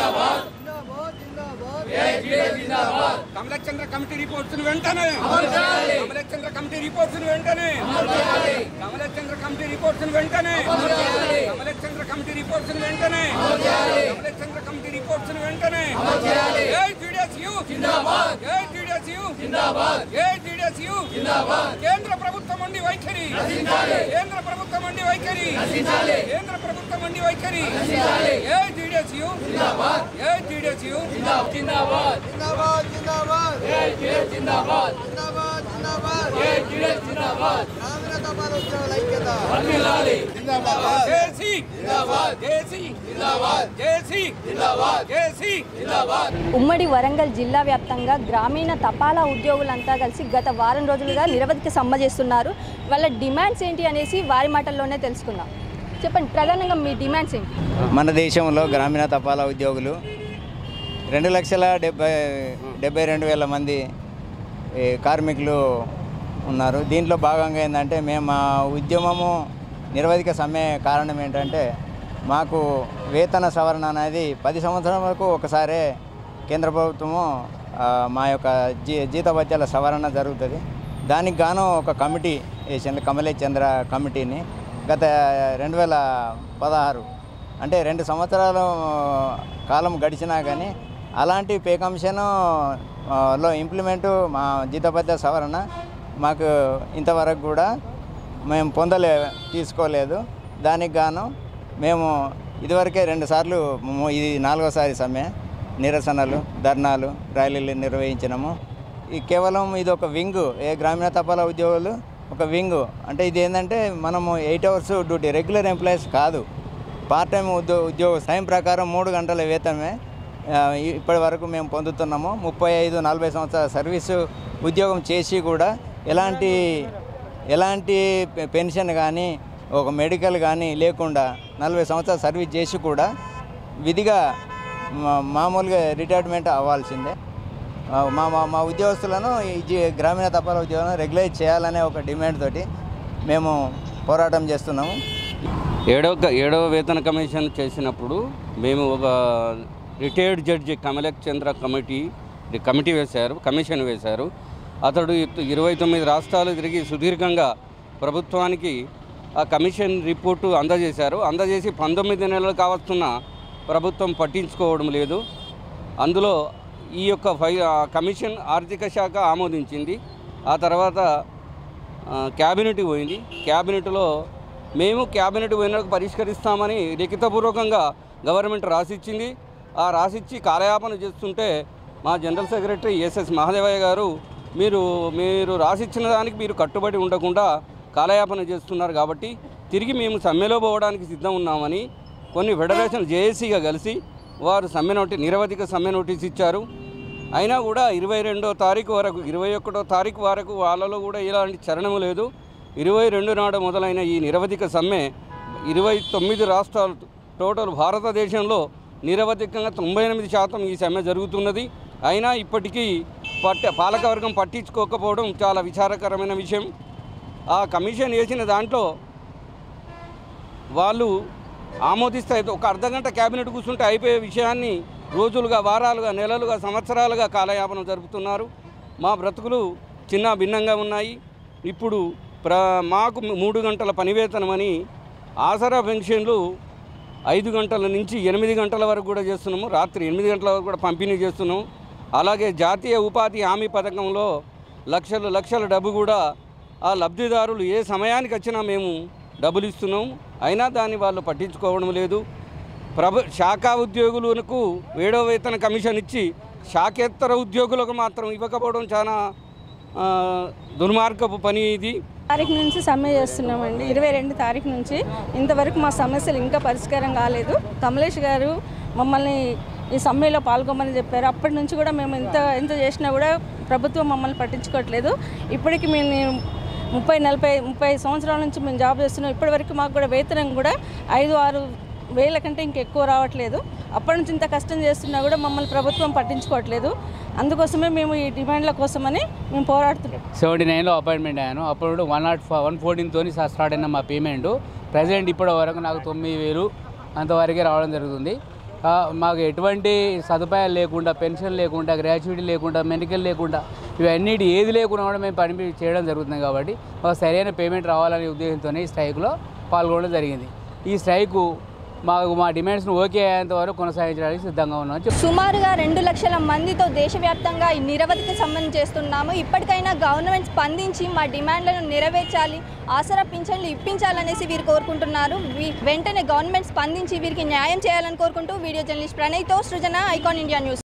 కమలచంద్ర committee reports వెంటనే కమలచంద్ర committee reports వెంటనే కమలచంద్ర committee reports వెంటనే కమలచంద్ర కమిటీ రిపోర్ట్స్ వెంటనే కమలచంద్ర కమిటీ రిపోర్ట్స్ వెంటనే జై టీడీఎస్యు జిందాబాద్ జై టీడీఎస్యు జిందాబాద్ జై టీడీఎస్యు జిందాబాద్ కేంద్ర ప్రభుత్వం ఉండి వైఖరి కేంద్ర ప్రభుత్వం ఉండి వైఖరి కేంద్ర ప్రభుత్వం ఉండి వైఖరి జై టీడీఎస్యు జిందాబాద్ జై టీడీఎస్యు జిందాబాద్ జిందాబాద్ జిందాబాద్ జిందాబాద్ జై టీడీఎస్ జిందాబాద్ జిందాబాద్ జిందాబాద్ జై టీడీఎస్ జిందాబాద్ గ్రామీణ తపాలా ఉద్యోగుల ఐక్యత వర్ధిల్లాలి జిందాబాద్ జేసీ జిందాబాద్ జేసీ జిందాబాద్ జేసీ జిందాబాద్ జేసీ జిందాబాద్ ఉమ్మడి వరంగల్ జిల్లా వ్యాప్తంగా గ్రామీణ తపాలా ఉద్యోగులంతా కలిసి గత వారం రోజులుగా నిరవధిక సమ్మె చేస్తున్నారు వాళ్ళ డిమాండ్స్ ఏంటి అనేసి వారి మాటల్లోనే తెలుసుకుందాం చెప్పండి ప్రధానంగా మీ డిమాండ్స్ ఏంటి మన దేశంలో గ్రామీణ తపాలా ఉద్యోగులు రెండు లక్షల డెబ్బై డెబ్బై రెండు వేల మంది ఈ, కార్మికులు ఉన్నారు దీంట్లో భాగంగా ఏంటంటే మేము మా ఉద్యమము నిరవధిక సమ్మె కారణం ఏంటంటే మాకు వేతన సవరణ అనేది పది సంవత్సరాల వరకు ఒకసారే కేంద్ర ప్రభుత్వము ఆ, మా యొక్క జీ జీతభత్యాల సవరణ జరుగుతుంది దానికి గాను ఒక కమిటీ వేసింది కమలే చంద్ర కమిటీని గత రెండు వేల పదహారు అంటే రెండు సంవత్సరాల కాలం గడిచినా కానీ అలాంటి పే కమిషన్ ఆ, లో ఇంప్లిమెంటు మా జీతభత్య సవరణ మాకు ఇంతవరకు కూడా మేము పొందలే తీసుకోలేదు దానికి గాను మేము ఇదివరకే రెండుసార్లు ము- ఇది నాలుగోసారి సమ్మె నిరసనలు ధర్నాలు ర్యాలీలు నిర్వహించినాము ఈ కేవలం ఇది ఒక వింగ్ ఏ గ్రామీణ తపాలా ఉద్యోగులు ఒక వింగ్ అంటే ఇది ఏంటంటే మనము eight hours duty regular employees కాదు పార్ట్ టైం ఉద్యో ఉద్యోగ టైం ప్రకారం మూడు గంటల వేతనమే ఆ, ఇప్పటి వరకు మేము పొందుతున్నాము ముప్పై ఐదు నలభై సంవత్సరాల సర్వీసు ఉద్యోగం చేసి కూడా ఎలాంటి ఎలాంటి పె- పెన్షన్ కానీ ఒక మెడికల్ కానీ లేకుండా నలభై సంవత్సరాలు సర్వీస్ చేసి కూడా విధిగా మా- మామూలుగా రిటైర్మెంట్ అవ్వాల్సిందే ఆ, మా మా మా ఉద్యోగస్తులను ఈ జీ- గ్రామీణ తపాలా ఉద్యోగం రెగ్యులైజ్ చేయాలనే ఒక డిమాండ్ తోటి మేము పోరాటం చేస్తున్నాము ఏడవ ఏడవ వేతన కమిషన్ చేసినప్పుడు మేము ఒక రిటైర్డ్ జడ్జి కమలక్ చంద్ర కమిటీ కమిటీ వేశారు కమిషన్ వేశారు అతడు ఇ- ఇరవై తొమ్మిది రాష్ట్రాలు తిరిగి సుదీర్ఘంగా ప్రభుత్వానికి ఆ కమిషన్ రిపోర్టు అందజేశారు అందజేసి పంతొమ్మిది నెలలు కావస్తున్న ప్రభుత్వం పట్టించుకోవడం లేదు అందులో ఈ యొక్క ఫై ఆ కమిషన్ ఆర్థిక శాఖ ఆమోదించింది ఆ తర్వాత ఆ, క్యాబినెట్కి పోయింది క్యాబినెట్లో మేము క్యాబినెట్ పోయినాక పరిష్కరిస్తామని లిఖితపూర్వకంగా గవర్నమెంట్ రాసిచ్చింది ఆ రాసిచ్చి కాలయాపన చేస్తుంటే మా జనరల్ సెక్రటరీ ఎస్ఎస్ మహాదేవయ్య గారు మీరు మీరు రాసిచ్చిన దానికి మీరు కట్టుబడి ఉండకుండా కాలయాపన చేస్తున్నారు కాబట్టి తిరిగి మేము సమ్మెలో పోవడానికి సిద్ధం ఉన్నామని కొన్ని ఫెడరేషన్ జేఏసీగా కలిసి వారు సమ్మె నోటి నిరవధిక సమ్మె నోటీస్ ఇచ్చారు అయినా కూడా ఇరవై రెండో తారీఖు వరకు ఇరవై ఒకటో తారీఖు వరకు వాళ్ళలో కూడా ఎలాంటి చరణము లేదు ఇరవై రెండు నాడు మొదలైన ఈ నిరవధిక సమ్మె ఇరవై తొమ్మిది రాష్ట్రాలు టోటల్ భారతదేశంలో నిరవధికంగా తొంభై ఎనిమిది శాతం ఈ సమ్మె జరుగుతున్నది అయినా ఇప్పటికీ పట్ట పాలకవర్గం పట్టించుకోకపోవడం చాలా విచారకరమైన విషయం ఆ కమిషన్ వేసిన దాంట్లో వాళ్ళు ఆమోదిస్తే అయితే ఒక అర్ధగంట క్యాబినెట్ కూర్చుంటే అయిపోయే విషయాన్ని రోజులుగా వారాలుగా నెలలుగా సంవత్సరాలుగా కాలయాపన జరుపుతున్నారు మా బ్రతుకులు చిన్న భిన్నంగా ఉన్నాయి ఇప్పుడు ప్ర మాకు మూడు గంటల పనివేతనమని ఆసరా పెన్షన్లు ఐదు గంటల నుంచి ఎనిమిది గంటల వరకు కూడా చేస్తున్నాము రాత్రి ఎనిమిది గంటల వరకు కూడా పంపిణీ చేస్తున్నాము అలాగే జాతీయ ఉపాధి హామీ పథకంలో లక్షలు లక్షల డబ్బు కూడా ఆ లబ్ధిదారులు ఏ సమయానికి వచ్చినా మేము డబ్బులు ఇస్తున్నాం అయినా దాన్ని వాళ్ళు పట్టించుకోవడం లేదు ప్రభు శాఖా ఉద్యోగులకు ఏడో వేతన కమిషన్ ఇచ్చి శాఖేతర ఉద్యోగులకు మాత్రం ఇవ్వకపోవడం చాలా ఆ, దుర్మార్గపు పని ఇది తారీఖు నుంచి సమ్మె చేస్తున్నామండి ఇరవై రెండు తారీఖు నుంచి ఇంతవరకు మా సమస్యలు ఇంకా పరిష్కారం కాలేదు కమలేష్ గారు మమ్మల్ని ఈ సమ్మెలో పాల్గొమని చెప్పారు అప్పటి నుంచి కూడా మేము ఎంత ఎంత చేసినా కూడా ప్రభుత్వం మమ్మల్ని పట్టించుకోవట్లేదు ఇప్పటికి మేము ముప్పై నలభై ముప్పై సంవత్సరాల నుంచి మేము జాబ్ చేస్తున్నాం ఇప్పటివరకు మాకు కూడా వేతనం కూడా ఐదు ఆరు వేల కంటే ఇంకా ఎక్కువ రావట్లేదు అప్పటి నుంచి ఇంత కష్టం చేస్తున్నా కూడా మమ్మల్ని ప్రభుత్వం పట్టించుకోవట్లేదు అందుకోసమే మేము ఈ డిమాండ్ల కోసమని మేము పోరాడుతున్నాం సెవెంటీ నైన్లో అపాయింట్మెంట్ అయ్యాను అప్పుడు వన్ నాట్ వన్ ఫోర్టీన్తో స్టార్ట్ అయిన మా పేమెంట్ ప్రజెంట్ ఇప్పటి వరకు నాకు తొమ్మిది వేలు అంతవరకే రావడం జరుగుతుంది ఆ, మాకు ఎటువంటి సదుపాయాలు లేకుండా పెన్షన్ లేకుండా గ్రాట్యుటీ లేకుండా మెడికల్ లేకుండా ఇవన్నిటి ఏది లేకుండా కూడా మేము పని చేయడం జరుగుతుంది కాబట్టి మాకు సరైన పేమెంట్ రావాలనే ఉద్దేశంతో ఈ స్ట్రైక్లో పాల్గొనడం జరిగింది ఈ స్ట్రైకు మాకు మా డిమాండ్స్ను ఓకే అయ్యేంత వరకు కొనసాగించడానికి సిద్ధంగా ఉన్నాం చెప్ సుమారుగా రెండు లక్షల మందితో దేశవ్యాప్తంగా ఈ నిరవధిక సంబంధం చేస్తున్నాము ఇప్పటికైనా గవర్నమెంట్ స్పందించి మా డిమాండ్లను నెరవేర్చాలి ఆసరా పింఛన్లు ఇప్పించాలనేసి వీరు కోరుకుంటున్నారు వీ- వెంటనే గవర్నమెంట్ స్పందించి వీరికి న్యాయం చేయాలని కోరుకుంటూ వీడియో జర్నలిస్ట్ ప్రణయ్తో సృజన ఐకాన్ ఇండియా న్యూస్